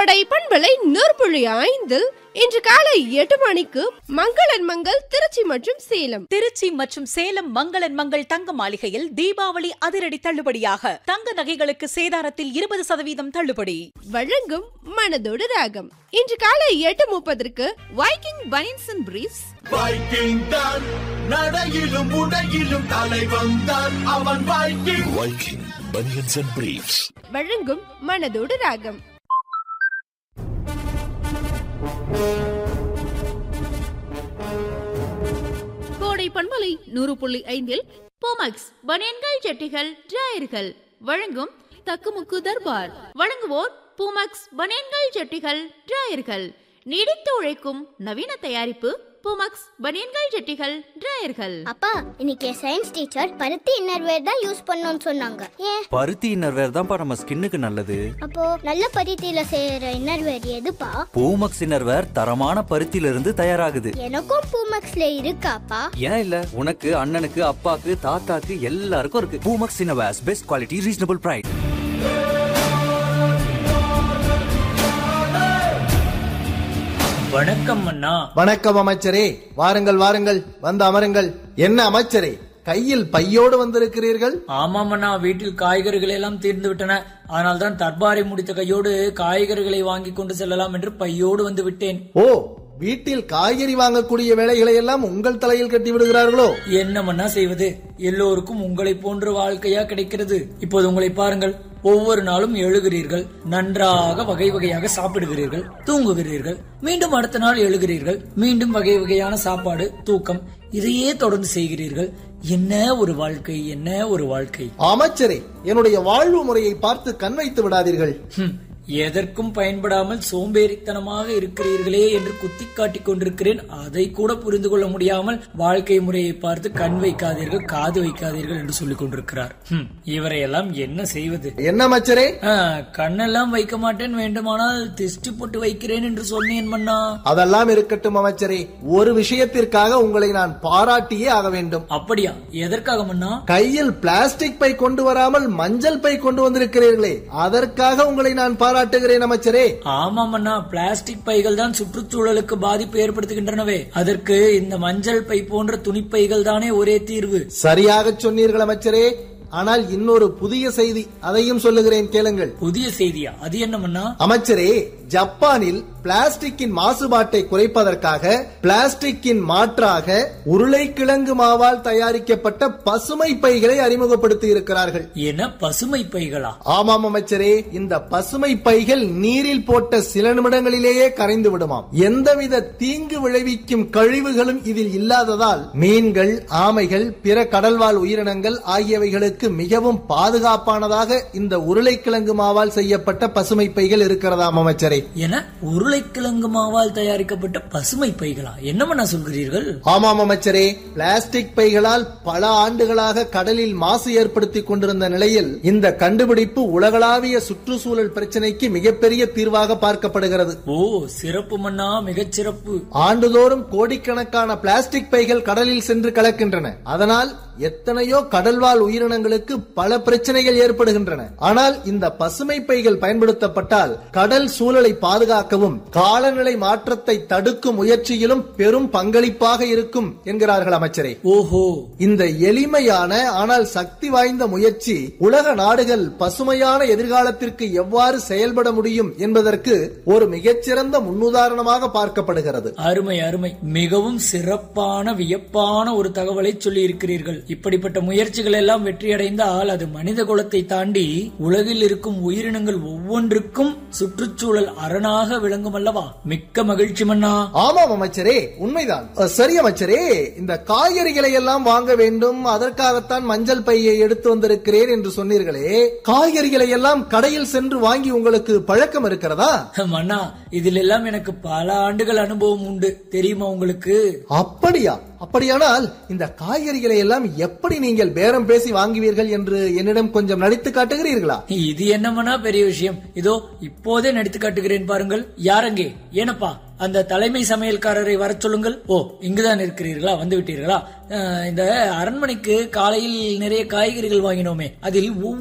கோடை பண்பலை நூற்புள்ளி ஐந்தில் இன்று காலை எட்டு மணிக்கு மங்களன் மங்கள் திருச்சி மற்றும் சேலம் திருச்சி மற்றும் சேலம் மங்களன் மங்கள் தங்க மாளிகையில் தீபாவளி அதிரடி தள்ளுபடியாக தங்க நகைகளுக்கு சேதாரத்தில் இருபது சதவீதம் தள்ளுபடி வழங்கும் மனதோடு ராகம் இன்று காலை எட்டு முப்பதற்கு வைக்கிங் பனின்ஸ் அண்ட் பிரீஃப்ஸ் வைக்கிங் தான் நடையிலும் உடையிலும் தலை வந்தான் அவன் Viking Viking Bunions and Briefs. வழங்கும் மனதோடு ராகம் கோடை பண்பலை நூறு புள்ளி ஐந்தில் போமக்ஸ் பனியன்கள் ஜட்டிகள் டிராயர்கள் வழங்கும் தக்குமுக்கு தர்பார் வழங்குவோர் பூமக்ஸ் பனியன்கள் ஜட்டிகள் டிராயர்கள் நீடித்து உழைக்கும் நவீன தயாரிப்பு பூமக்ஸ் பனியன்கள் ஜட்டிகள் டிராயர்கள் அப்பா இன்னைக்கு சயின்ஸ் டீச்சர் பருத்தி இன்னர்வேர் தான் யூஸ் பண்ணணும்னு சொன்னாங்க ஏன் பருத்தி இன்னர்வேர் தான்ப்பா நம்ம ஸ்கின்னுக்கு நல்லது அப்போ நல்ல பருத்தியில செய்யற இன்னர்வேர் எதுப்பா பூமக்ஸ் இன்னர்வேர் தரமான பருத்தியில இருந்து தயாராகுது எனக்கும் பூமக்ஸ்ல இருக்காப்பா ஏன் இல்ல உனக்கு அண்ணனுக்கு அப்பாக்கு தாத்தாக்கு எல்லாருக்கும் இருக்கு Poomex innerwears best quality reasonable price வணக்கம் அண்ணா வணக்கம் அமைச்சரே வாருங்கள் வாருங்கள் வந்து அமருங்கள் என்ன அமைச்சரே கையில் பையோடு வந்திருக்கிறீர்கள் ஆமாம் அண்ணா வீட்டில் காய்கறிகள் எல்லாம் தீர்ந்து விட்டன ஆனால் தான் தர்பாரை முடித்த கையோடு காய்கறிகளை வாங்கி கொண்டு செல்லலாம் என்று பையோடு வந்து விட்டேன் ஓ வீட்டில் காய்கறி வாங்கக்கூடிய வேலைகளை எல்லாம் உங்கள் தலையில் கட்டி விடுகிறார்களோ என்ன மன்னா செய்வது எல்லோருக்கும் உங்களை போன்ற வாழ்க்கையா கிடைக்கிறது இப்போது உங்களை பாருங்கள் ஒவ்வொரு நாளும் எழுகிறீர்கள் நன்றாக வகை வகையாக சாப்பிடுகிறீர்கள் தூங்குகிறீர்கள் மீண்டும் அடுத்த நாள் எழுகிறீர்கள் மீண்டும் வகை வகையான சாப்பாடு தூக்கம் இதையே தொடர்ந்து செய்கிறீர்கள் என்ன ஒரு வாழ்க்கை என்ன ஒரு வாழ்க்கை அமைச்சரே என்னுடைய வாழ்வு முறையை பார்த்து கண் வைத்து விடாதீர்கள் ஹம், எதற்கும் பயன்படாமல் சோம்பேறித்தனமாக இருக்கிறீர்களே என்று குத்தி காட்டிக் கொண்டிருக்கிறேன் அதை கூட புரிந்து கொள்ள முடியாமல் வாழ்க்கை முறையை பார்த்து கண் வைக்காதீர்கள் காது வைக்காதீர்கள் என்று சொல்லிக் கொண்டிருக்கிறார் ஹம், இவரையெல்லாம் என்ன செய்வது என்ன அமைச்சரே ஆ, கண்ணெல்லாம் வைக்க மாட்டேன் வேண்டுமானால் திஷ்டி போட்டு வைக்கிறேன் என்று சொன்னேன் மன்னா அதெல்லாம் இருக்கட்டும் அமைச்சரே ஒரு விஷயத்திற்காக உங்களை நான் பாராட்டியே ஆக வேண்டும் அப்படியா எதற்காக மன்னா கையில் பிளாஸ்டிக் பை கொண்டு வராமல் மஞ்சள் பை கொண்டு வந்திருக்கிறீர்களே அதற்காக உங்களை நான் பாராட்டுகிறேன் அமைச்சரே ஆமாம் அண்ணா பிளாஸ்டிக் பைகள் தான் சுற்றுச்சூழலுக்கு பாதிப்பு ஏற்படுத்துகின்றனவே அதற்கு இந்த மஞ்சள் பை போன்ற துணிப்பைகள் தானே ஒரே தீர்வு சரியாக சொன்னீர்கள் அமைச்சரே ஆனால் இன்னொரு புதிய செய்தி அதையும் சொல்லுகிறேன் கேளுங்கள் புதிய செய்தியா அது என்ன மன்னா அமைச்சரே ஜப்பானில் பிளாஸ்டிக்கின் மாசுபாட்டை குறைப்பதற்காக பிளாஸ்டிக்கின் மாற்றாக உருளைக்கிழங்கு மாவால் தயாரிக்கப்பட்ட பசுமை பைகளை அறிமுகப்படுத்தி இருக்கிறார்கள் என பசுமை பைகளா ஆமாம் அமைச்சரே இந்த பசுமை பைகள் நீரில் போட்ட சில நிமிடங்களிலேயே கரைந்து விடுமாம் எந்தவித தீங்கு விளைவிக்கும் கழிவுகளும் இதில் இல்லாததால் மீன்கள் ஆமைகள் பிற கடல்வாழ் உயிரினங்கள் ஆகியவைகளுக்கு மிகவும் பாதுகாப்பானதாக இந்த உருளைக்கிழங்கு மாவால் செய்யப்பட்ட பசுமை பைகள் இருக்கிறதாம் அமைச்சரே என உருளைக்கிழங்கு மாவால் தயாரிக்கப்பட்ட பசுமை பைகளா என்னமண்ணா சொல்கிறீர்கள் ஆமாம் அமைச்சரே பிளாஸ்டிக் பைகளால் பல ஆண்டுகளாக கடலில் மாசு ஏற்படுத்திக் கொண்டிருந்த நிலையில் இந்த கண்டுபிடிப்பு உலகளாவிய சுற்றுச்சூழல் பிரச்சனைக்கு மிகப்பெரிய தீர்வாக பார்க்கப்படுகிறது ஓ சிறப்பு மன்னா மிகச் சிறப்பு ஆண்டுதோறும் கோடிக்கணக்கான பிளாஸ்டிக் பைகள் கடலில் சென்று கலக்கின்றன அதனால் எத்தனையோ கடல்வாழ் உயிரினங்களுக்கு பல பிரச்சனைகள் ஏற்படுகின்றன ஆனால் இந்த பசுமை பைகள் பயன்படுத்தப்பட்டால் கடல் சூழலை பாதுகாக்கவும் காலநிலை மாற்றத்தை தடுக்கும் முயற்சியிலும் பெரும் பங்களிப்பாக இருக்கும் என்கிறார்கள் அமைச்சரே ஓஹோ இந்த எளிமையான ஆனால் சக்தி வாய்ந்த முயற்சி உலக நாடுகள் பசுமையான எதிர்காலத்திற்கு எவ்வாறு செயல்பட முடியும் என்பதற்கு ஒரு மிகச்சிறந்த முன்னுதாரணமாக பார்க்கப்படுகிறது அருமை அருமை மிகவும் சிறப்பான வியப்பான ஒரு தகவலை சொல்லி இருக்கிறீர்கள் இப்படிப்பட்ட முயற்சிகள் எல்லாம் வெற்றியடைந்தால் அது மனித குலத்தை தாண்டி உலகில் இருக்கும் உயிரினங்கள் ஒவ்வொன்றுக்கும் சுற்றுச்சூழல் அரணாக விளங்கும் அல்லவா மிக்க மகிழ்ச்சி மன்னா ஆமாம் அமைச்சரே உண்மைதான் அ, சரி அமைச்சரே இந்த காய்கறிகளை எல்லாம் வாங்க வேண்டும் அதற்காகத்தான் மஞ்சள் பையை எடுத்து வந்திருக்கிறேன் என்று சொன்னீர்களே காய்கறிகளை எல்லாம் கடையில் சென்று வாங்கி உங்களுக்கு பழக்கம் இருக்கிறதா மன்னா இதில் எல்லாம் எனக்கு பல ஆண்டுகள் அனுபவம் உண்டு தெரியுமா உங்களுக்கு அப்படியா அப்படியானால் இந்த காய்கறிகளை எல்லாம் எப்படி நீங்கள் பேரம் பேசி வாங்குவீர்கள் என்று என்னிடம் கொஞ்சம் நடித்து காட்டுகிறீர்களா இது என்னமனா பெரிய விஷயம் இதோ இப்போதே நடித்து காட்டுகிறேன் பாருங்கள் யாரங்கே ஏனப்பா அந்த தலைமை சமையல்காரரை வரச் சொல்லுங்கள் ஓ இங்குதான் இருக்கிறீர்களா வந்து விட்டீர்களா அஹ், இந்த அரண்மனைக்கு காலையில் நிறைய காய்கறிகள் வாங்கினோமே அதில்